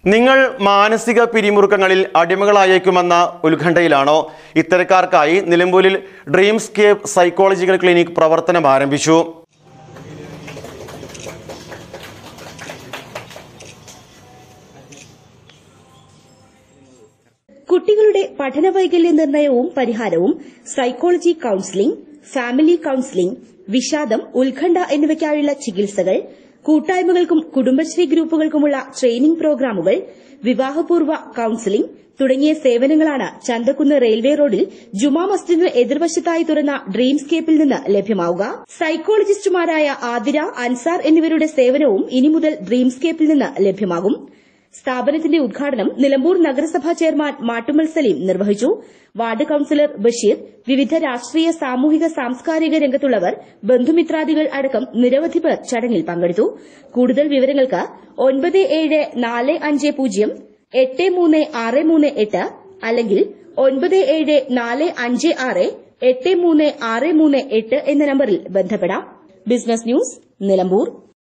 നിങ്ങൾ മാനസിക പിരിമുറുക്കങ്ങളിൽ അടിമകളായേക്കുമെന്ന ഉത്കണ്ഠയിലാണോ ഇത്തരക്കാർക്കായി നിലമ്പൂരിൽ ഡ്രീംസ്കേപ്പ് സൈക്കോളജിക്കൽ ക്ലിനിക് പ്രവർത്തനം ആരംഭിച്ചു കുട്ടികളുടെ പഠന വൈകല്യ നിർണയവും പരിഹാരവും സൈക്കോളജി കൌൺസിലിംഗ് ഫാമിലി കൌൺസിലിംഗ് വിഷാദം ഉത്കണ്ഠ എന്നിവയ്ക്കായുള്ള ചികിത്സകൾ കൂട്ടായ്മകൾക്കും കുടുംബശ്രീ ഗ്രൂപ്പുകൾക്കുമുള്ള ട്രെയിനിംഗ് പ്രോഗ്രാമുകൾ വിവാഹപൂർവ്വ കൌൺസിലിംഗ് തുടങ്ങിയ സേവനങ്ങളാണ് ചന്തക്കുന്ന് റെയിൽവേ റോഡിൽ ജുമാ മസ്ജിദിന് എതിർവശത്തായി തുറന്ന ഡ്രീംസ്കേപ്പിൽ നിന്ന് ലഭ്യമാവുക സൈക്കോളജിസ്റ്റുമാരായ ആതിര അൻസാർ എന്നിവരുടെ സേവനവും ഇനി മുതൽ ഡ്രീംസ്കേപ്പിൽ നിന്ന് ലഭ്യമാകും സ്ഥാപനത്തിന്റെ ഉദ്ഘാടനം നിലമ്പൂർ നഗരസഭാ ചെയർമാൻ മാട്ടുമൽ സലീം നിർവഹിച്ചു വാർഡ് കൌൺസിലർ ബഷീർ വിവിധ രാഷ്ട്രീയ സാമൂഹിക സാംസ്കാരിക രംഗത്തുള്ളവർ ബന്ധുമിത്രാദികൾ അടക്കം നിരവധി പേർ ചടങ്ങിൽ പങ്കെടുത്തു കൂടുതൽ വിവരങ്ങൾക്ക് ഒൻപത് ഏഴ് നാല് അഞ്ച് പൂജ്യം എട്ട് മൂന്ന് ആറ് മൂന്ന് എട്ട് അല്ലെങ്കിൽ ഒൻപത് ഏഴ് നാല് അഞ്ച് ആറ് എട്ട് മൂന്ന് ആറ് മൂന്ന് എട്ട് എന്ന നമ്പറിൽ ബന്ധപ്പെടാം ബിസിനസ് ന്യൂസ് നിലമ്പൂർ